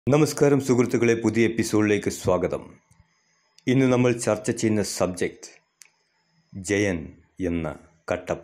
നമസ്കാരം സുഹൃത്തുക്കളെ പുതിയ എപ്പിസോഡിലേക്ക് സ്വാഗതം ഇന്ന് നമ്മൾ ചർച്ച ചെയ്യുന്ന സബ്ജക്റ്റ് ജയൻ എന്ന കട്ടപ്പ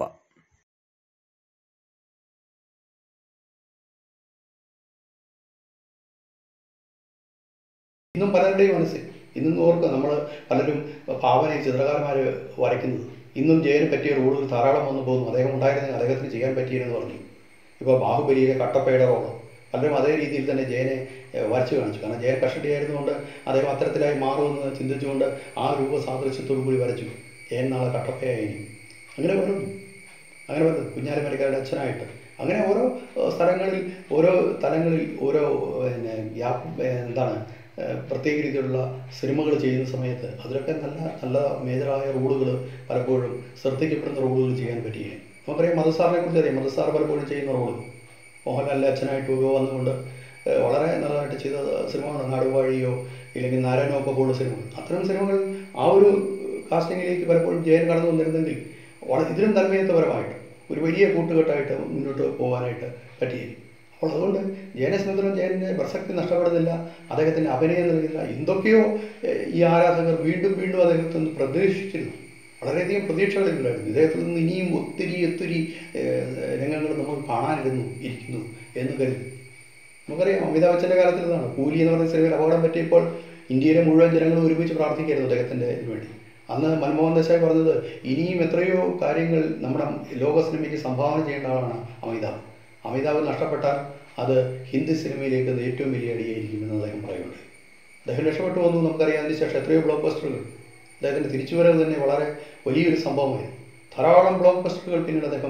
ഇന്നും പലരുടെയും മനസ്സിൽ ഇന്നും ഓർക്കുക നമ്മൾ പലരും ഭാവനയും ചിത്രകാരന്മാർ വരയ്ക്കുന്നത് ഇന്നും ജയന് പറ്റിയ റോളുകൾ ധാരാളം വന്നു പോകുന്നു അദ്ദേഹം ഉണ്ടായിരുന്നെങ്കിൽ അദ്ദേഹത്തിന് ചെയ്യാൻ പറ്റിയെന്ന് പറഞ്ഞു ഇപ്പോൾ ബാഹുബലിയിലെ കട്ടപ്പയുടെ റോള് പലരും അതേ രീതിയിൽ തന്നെ ജയനെ ഏഹ്, വരച്ചു കാണിച്ചു കാരണം ജയൻ കഷട്ടിയായിരുന്നുകൊണ്ട് അദ്ദേഹം അത്തരത്തിലായി മാറുമെന്ന് ചിന്തിച്ചുകൊണ്ട് ആ രൂപ സാദൃശ്യത്തോടു കൂടി വരച്ചു ജയൻ നാളെ കട്ടപ്പയായിരിക്കും അങ്ങനെ വരുന്നു അങ്ങനെ വരുന്നത് കുഞ്ഞാലിമരക്കാരുടെ അച്ഛനായിട്ട് അങ്ങനെ ഓരോ ഏഹ്, സ്ഥലങ്ങളിൽ ഓരോ തലങ്ങളിൽ ഓരോ പിന്നെ യാ- ഏഹ്, എന്താണ് ഏഹ്, പ്രത്യേക രീതിയിലുള്ള സിനിമകൾ ചെയ്യുന്ന സമയത്ത് അതിലൊക്കെ നല്ല നല്ല മേജറായ റോളുകൾ പലപ്പോഴും ശ്രദ്ധിക്കപ്പെടുന്ന റോളുകൾ ചെയ്യാൻ പറ്റുകയും നമുക്കറിയാം മധുസാറിനെ കുറിച്ച് അറിയാം മധുസാർ പലപ്പോഴും ചെയ്യുന്ന റോള് മോഹൻലാലിൻ്റെ അച്ഛനായിട്ട് ഒക്കെ വന്നുകൊണ്ട് ഏഹ്, വളരെ നല്ലതായിട്ട് ചെയ്ത സിനിമകൾ നാടുവാഴിയോ ഇല്ലെങ്കിൽ നാരായണോ ഒക്കെ പോലുള്ള സിനിമകൾ അത്തരം സിനിമകൾ ആ ഒരു കാസ്റ്റിങ്ങിലേക്ക് പലപ്പോഴും ജയൻ കടന്നു വന്നിരുന്നെങ്കിൽ വളരെ ഇതിലും തന്മയത്വപരമായിട്ട് ഒരു വലിയ കൂട്ടുകെട്ടായിട്ട് മുന്നോട്ട് പോകാനായിട്ട് പറ്റിയിരിക്കും അപ്പോൾ അതുകൊണ്ട് ജയനെ സംബന്ധിച്ചിടത്തോളം ജയൻ്റെ പ്രസക്തി നഷ്ടപ്പെടുന്നില്ല അദ്ദേഹത്തിൻ്റെ അഭിനയം നൽകുന്നില്ല എന്തൊക്കെയോ ഏഹ്, ഈ ആരാധകർ വീണ്ടും വീണ്ടും അദ്ദേഹത്തിൽ നിന്ന് പ്രതീക്ഷിച്ചിരുന്നു വളരെയധികം പ്രതീക്ഷകളില്ലായിരുന്നു ഇദ്ദേഹത്തിൽ നിന്ന് ഇനിയും ഒത്തിരി ഒത്തിരി ഏഹ്, രംഗങ്ങൾ നമ്മൾ കാണാനിരുന്നു ഇരിക്കുന്നു എന്ന് കരുതി നമുക്കറിയാം അമിതാഭ് ബച്ചൻ്റെ കാലത്തിൽ ഇതാണ് കൂലി എന്ന് പറയുന്ന സിനിമയിൽ അപകടം പറ്റിയപ്പോൾ ഇന്ത്യയിലെ മുഴുവൻ ജനങ്ങളും ഒരുമിച്ച് പ്രാർത്ഥിക്കായിരുന്നു അദ്ദേഹത്തിൻ്റെ ഇതിനു വേണ്ടി അന്ന് മൻമോഹൻ ദേശായി പറഞ്ഞത് ഇനിയും എത്രയോ കാര്യങ്ങൾ നമ്മുടെ ലോക സിനിമയ്ക്ക് സംഭാവന ചെയ്യേണ്ട ആളാണ് അമിതാഭ് അമിതാഭ് നഷ്ടപ്പെട്ടാൽ അത് ഹിന്ദി സിനിമയിലേക്ക് അത് ഏറ്റവും വലിയ അടിയായിരിക്കുമെന്ന് അദ്ദേഹം പറയുന്നുണ്ട് അദ്ദേഹം രക്ഷപ്പെട്ടു വന്നു നമുക്കറിയാം അതിനുശേഷം എത്രയോ ബ്ലോക്ക് ബസ്റ്ററുകൾ അദ്ദേഹത്തിൻ്റെ തിരിച്ചുവരവ് തന്നെ വളരെ വലിയൊരു സംഭവമായിരുന്നു ധാരാളം ബ്ലോക്ക് ബസ്റ്ററുകൾ പിന്നീട് അദ്ദേഹം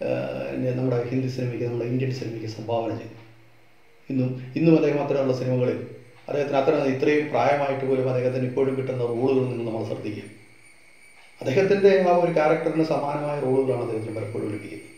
ആ, നമ്മുടെ ഹിന്ദി സിനിമയ്ക്ക് നമ്മുടെ ഇന്ത്യൻ സിനിമയ്ക്ക് സംഭാവന ചെയ്തു ഇന്നും ഇന്നും അദ്ദേഹം അത്തരമുള്ള സിനിമകളിൽ അദ്ദേഹത്തിന് അത്ര ഇത്രയും പ്രായമായിട്ട് പോലും അദ്ദേഹത്തിന് ഇപ്പോഴും കിട്ടുന്ന റോളുകൾ നിങ്ങൾ നമ്മൾ ശ്രദ്ധിക്കുക അദ്ദേഹത്തിൻ്റെ ആ ഒരു ക്യാരക്ടറിന് സമാനമായ റോളുകളാണ് അദ്ദേഹത്തിന് പലപ്പോഴും ലഭിക്കുന്നത്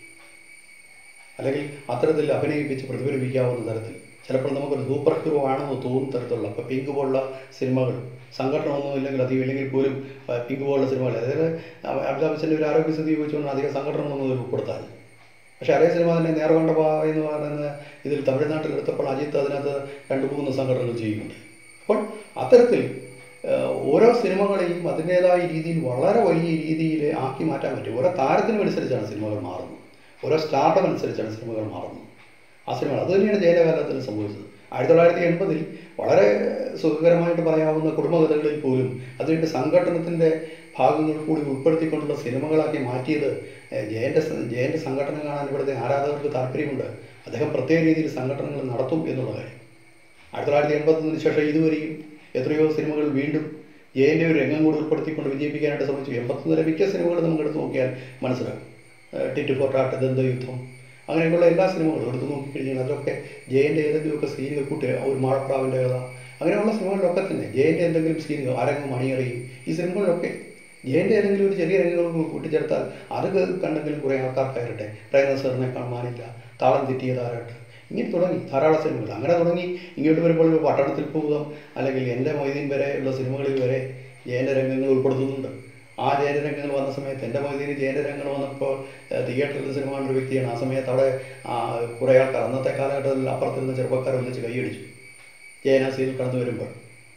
അല്ലെങ്കിൽ അത്തരത്തിൽ അഭിനയിപ്പിച്ച് പ്രതിഫലിപ്പിക്കാവുന്ന തരത്തിൽ ചിലപ്പോൾ നമുക്കൊരു സൂപ്പർ ഹീറോ ആണെന്ന് തോന്നുന്ന തരത്തിലുള്ള ഇപ്പോൾ പിങ്ക് പോലുള്ള സിനിമകൾ സംഘടനമൊന്നും ഇല്ലെങ്കിൽ അധികം ഇല്ലെങ്കിൽ പോലും ആ, പിങ്ക് പോലുള്ള സിനിമകൾ അതായത് അ- അമിതാഭ് ബച്ചൻ്റെ ഒരു ആരോഗ്യസ്ഥിതി വെച്ചുകൊണ്ട് അധികം സംഘടനകളൊന്നും ഉൾപ്പെടുത്താൻ പക്ഷേ അതേ സിനിമ തന്നെ നേർകൊണ്ട പാവ എന്ന് പറയുന്ന ഇതിൽ തമിഴ്നാട്ടിൽ എടുത്തപ്പോൾ അജിത്ത് അതിനകത്ത് രണ്ട് മൂന്ന് സംഘടനകൾ ചെയ്യുന്നുണ്ട് അപ്പോൾ അത്തരത്തിൽ ഏഹ്, ഓരോ സിനിമകളെയും അതിൻ്റേതായ രീതിയിൽ വളരെ വലിയ രീതിയിൽ ആക്കി മാറ്റാൻ പറ്റും ഓരോ താരത്തിനും അനുസരിച്ചാണ് സിനിമകൾ മാറുന്നത് ഓരോ സ്റ്റാർഡം അനുസരിച്ചാണ് സിനിമകൾ മാറുന്നത് ആ സിനിമകൾ അത് തന്നെയാണ് ജയലകാലത്തിൽ സംഭവിച്ചത് ആയിരത്തി തൊള്ളായിരത്തി എൺപതിൽ വളരെ സുഖകരമായിട്ട് പറയാവുന്ന കുടുംബകഥകളിൽ പോലും അതിൻ്റെ സംഘടനത്തിൻ്റെ ഭാഗങ്ങൾ കൂടി ഉൾപ്പെടുത്തിക്കൊണ്ടുള്ള സിനിമകളാക്കി മാറ്റിയത് ഏഹ്, ജയൻ്റെ സ- ജയൻ്റെ സംഘടന കാണാൻ ഇവിടുത്തെ ആരാധകർക്ക് താല്പര്യമുണ്ട് അദ്ദേഹം പ്രത്യേക രീതിയിൽ സംഘടനകൾ നടത്തും എന്നുള്ള കാര്യം ആയിരത്തി തൊള്ളായിരത്തി എൺപത്തൊന്നിന് ശേഷം ഇതുവരെയും എത്രയോ സിനിമകൾ വീണ്ടും ജയൻ്റെ ഒരു രംഗം കൂടി ഉൾപ്പെടുത്തിക്കൊണ്ട് വിജയിപ്പിക്കാനായിട്ട് ശ്രമിച്ചു എൺപത്തൊന്നിലെ മിക്ക സിനിമകളും നമുക്ക് എടുത്ത് നോക്കിയാൽ മനസ്സിലാകും ഏഹ് ടിറ്റ് ഫോർ ടാട്ട് ദന്തയുദ്ധം അങ്ങനെയൊക്കെയുള്ള എല്ലാ സിനിമകളും എടുത്ത് നോക്കിക്കഴിഞ്ഞാൽ അതിലൊക്കെ ജയൻ്റെ ഏതെങ്കിലുമൊക്കെ സീനുകൾ കൂട്ടി ഒരു മാഴപ്രാവിൻ്റെ കഥ അങ്ങനെയുള്ള സിനിമകളിലൊക്കെ തന്നെ ജയൻ്റെ എന്തെങ്കിലും സീനുകൾ അരങ്ങും മണിയറിയും ഈ സിനിമകളിലൊക്കെ ജയൻ്റെ ഏതെങ്കിലും ഒരു ചെറിയ രംഗങ്ങൾ കൂട്ടിച്ചേർത്താൽ അത് കണ്ടെങ്കിലും കുറേ ആൾക്കാർ കയറട്ടെ പ്രേമ സാറിനെ കാണാനില്ല താളം തെറ്റിയതാരട്ടെ ഇങ്ങനെ തുടങ്ങി ധാരാളം സിനിമകൾ അങ്ങനെ തുടങ്ങി ഇങ്ങോട്ട് വരുമ്പോൾ ഇപ്പോൾ പട്ടണത്തിൽ പോകാം അല്ലെങ്കിൽ എൻ്റെ മൊയ്തീൻ വരെയുള്ള സിനിമകളിൽ വരെ ജയൻ്റെ രംഗങ്ങൾ ഉൾപ്പെടുത്തുന്നുണ്ട് ആ ജയൻ്റെ രംഗങ്ങൾ വന്ന സമയത്ത് എൻ്റെ മൊയ്തീന് ജയൻ്റെ രംഗങ്ങൾ വന്നപ്പോൾ ഏഹ്, തിയേറ്ററിൽ സിനിമ കണ്ട ഒരു വ്യക്തിയാണ് ആ സമയത്ത് അവിടെ ആ, കുറേ ആൾക്കാർ അന്നത്തെ കാലഘട്ടത്തിൽ അപ്പുറത്തിരുന്ന ചെറുപ്പക്കാർ ഒന്നിച്ച് കൈയടിച്ചു ജയനാസിയിൽ കടന്നു വരുമ്പോൾ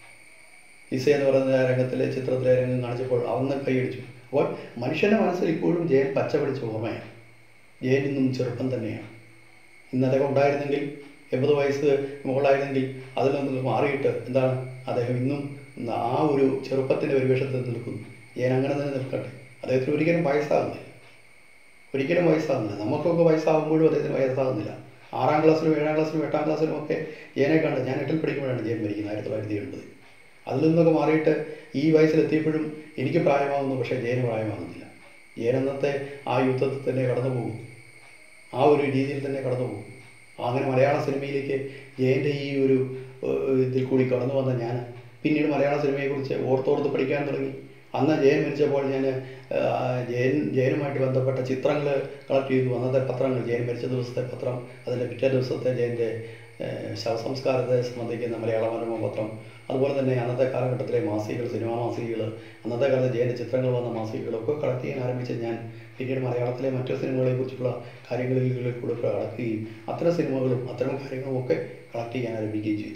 ഇസ എന്ന് പറയുന്ന ആ രംഗത്തിലെ ചിത്രത്തിലെ രംഗം കാണിച്ചപ്പോൾ അന്ന് കൈയടിച്ചു അപ്പോൾ മനുഷ്യൻ്റെ മനസ്സിൽ ഇപ്പോഴും ജയൻ പച്ച പിടിച്ച ഓർമ്മയാണ് ജയൻ ഇന്നും ചെറുപ്പം തന്നെയാണ് ഇന്ന് അദ്ദേഹം ഉണ്ടായിരുന്നെങ്കിൽ എൺപത് വയസ്സ് മുകളായിരുന്നെങ്കിൽ അതിൽ നിന്ന് മാറിയിട്ട് എന്താണ് അദ്ദേഹം ഇന്നും ആ ഒരു ചെറുപ്പത്തിൻ്റെ പരിവേഷത്തിൽ നിൽക്കുന്നു ജയൻ അങ്ങനെ തന്നെ നിൽക്കട്ടെ അദ്ദേഹത്തിന് ഒരിക്കലും വയസ്സാകുന്നില്ല ഒരിക്കലും വയസ്സാകുന്നില്ല നമുക്കൊക്കെ വയസ്സാകുമ്പോഴും അദ്ദേഹത്തിന് വയസ്സാകുന്നില്ല ആറാം ക്ലാസ്സിലും ഏഴാം ക്ലാസ്സിലും എട്ടാം ക്ലാസ്സിലും ഒക്കെ ജയനെ കണ്ട് ഞാൻ എട്ടിൽ പഠിക്കുമ്പോഴാണ് ജയൻ മരിക്കുന്നത് ആയിരത്തി തൊള്ളായിരത്തി എൺപത് അതിൽ നിന്നൊക്കെ മാറിയിട്ട് ഈ വയസ്സിലെത്തിയപ്പോഴും എനിക്ക് പ്രായമാകുന്നു പക്ഷേ ജയന് പ്രായമാകുന്നില്ല ജയൻ അന്നത്തെ ആ യുദ്ധത്തിൽ തന്നെ കടന്നു പോകും ആ ഒരു രീതിയിൽ തന്നെ കടന്നു പോകും അങ്ങനെ മലയാള സിനിമയിലേക്ക് ജയൻ്റെ ഈ ഒരു ഏഹ്, ഇതിൽ കൂടി കടന്നു വന്ന ഞാൻ പിന്നീട് മലയാള സിനിമയെക്കുറിച്ച് ഓർത്തോർത്ത് പഠിക്കാൻ തുടങ്ങി അന്ന് ജയൻ മരിച്ചപ്പോൾ ഞാൻ ജയൻ ജയനുമായിട്ട് ബന്ധപ്പെട്ട ചിത്രങ്ങൾ കളക്ട് ചെയ്തു അന്നത്തെ പത്രങ്ങൾ ജയൻ മരിച്ച ദിവസത്തെ പത്രം അതിൻ്റെ പിറ്റേ ദിവസത്തെ ജയൻ്റെ ഏഹ്, ശവസംസ്കാരത്തെ സംബന്ധിക്കുന്ന മലയാള മനോരമ പത്രം അതുപോലെ തന്നെ അന്നത്തെ കാലഘട്ടത്തിലെ മാസികകൾ സിനിമാ മാസികകൾ അന്നത്തെ കാലത്ത് ജയൻ്റെ ചിത്രങ്ങൾ വന്ന മാസികകളൊക്കെ കളക്ട് ചെയ്യാൻ ആരംഭിച്ച ഞാൻ പിന്നീട് മലയാളത്തിലെ മറ്റു സിനിമകളെക്കുറിച്ചുള്ള കാര്യങ്ങളിൽ കൂടെ കടക്കുകയും അത്തരം സിനിമകളും അത്തരം കാര്യങ്ങളും ഒക്കെ കളക്ട് ചെയ്യാൻ ആരംഭിക്കുകയും ചെയ്തു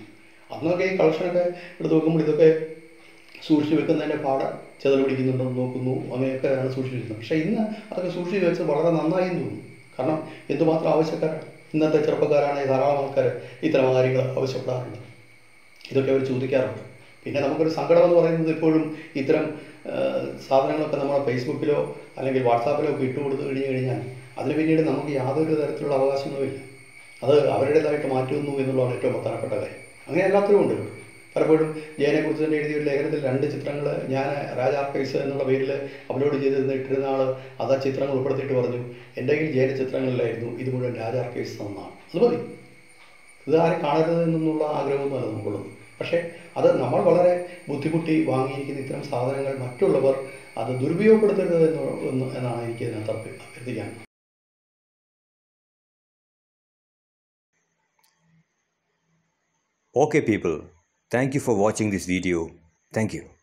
അന്നൊക്കെ ഈ കളക്ഷനൊക്കെ എടുത്ത് നോക്കുമ്പോൾ ഇതൊക്കെ സൂക്ഷിച്ച് വെക്കുന്നതിൻ്റെ പാട ചെതൽ പിടിക്കുന്നുണ്ടോ എന്ന് നോക്കുന്നു അങ്ങനെയൊക്കെയാണ് സൂക്ഷിച്ച് വെക്കുന്നത് പക്ഷേ ഇന്ന് അതൊക്കെ സൂക്ഷിച്ച് വെച്ച് വളരെ നന്നായി എന്ന് തോന്നുന്നു കാരണം എന്തുമാത്രം ആവശ്യക്കാരാണ് ഇന്നത്തെ ചെറുപ്പക്കാരാണെങ്കിൽ ധാരാളം ആൾക്കാർ ഇത്തരം കാര്യങ്ങൾ ആവശ്യപ്പെടാറുണ്ട് ഇതൊക്കെ അവർ ചോദിക്കാറുണ്ട് പിന്നെ നമുക്കൊരു സങ്കടം എന്ന് പറയുന്നത് ഇപ്പോഴും ഇത്തരം ആ, സാധനങ്ങളൊക്കെ നമ്മൾ ഫേസ്ബുക്കിലോ അല്ലെങ്കിൽ വാട്സാപ്പിലോ ഒക്കെ ഇട്ട് കൊടുത്തു കഴിഞ്ഞ് കഴിഞ്ഞാൽ അതിന് പിന്നീട് നമുക്ക് യാതൊരു തരത്തിലുള്ള അവകാശങ്ങളുമില്ല അത് അവരുടേതായിട്ട് മാറ്റുന്നു എന്നുള്ളതാണ് ഏറ്റവും പ്രധാനപ്പെട്ട കാര്യം അങ്ങനെ എല്ലാത്തിലും ഉണ്ട് പലപ്പോഴും ജയനെക്കുറിച്ച് തന്നെ എഴുതിയ ഒരു ലേഖനത്തിൽ രണ്ട് ചിത്രങ്ങൾ ഞാൻ രാജ ആർക്കൈവ്സ് എന്നുള്ള പേരിൽ അപ്ലോഡ് ചെയ്തിരുന്ന ഇട്ടിരുന്ന ആൾ അത് ആ ചിത്രങ്ങൾ ഉൾപ്പെടുത്തിയിട്ട് പറഞ്ഞു എൻ്റെ കയ്യിൽ ജയൻ്റെ ചിത്രങ്ങളിലായിരുന്നു ഇത് മുഴുവൻ രാജ ആർക്കൈവ്സ് എന്നാണ് അത് മതി ഇത് ആരും കാണരുത് എന്നുള്ള ആഗ്രഹമൊന്നുമല്ല നമുക്കുള്ളത് പക്ഷേ അത് നമ്മൾ വളരെ ബുദ്ധിമുട്ടി വാങ്ങിയിരിക്കുന്ന ഇത്തരം സാധനങ്ങൾ മറ്റുള്ളവർ അത് ദുരുപയോഗപ്പെടുത്തരുത് എന്ന് എന്ന് എന്നാണ് എനിക്ക് ഇതിനകത്ത് അഭ്യ- അഭ്യർത്ഥിക്കാൻ Okay, people, thank you for watching this video. Thank you.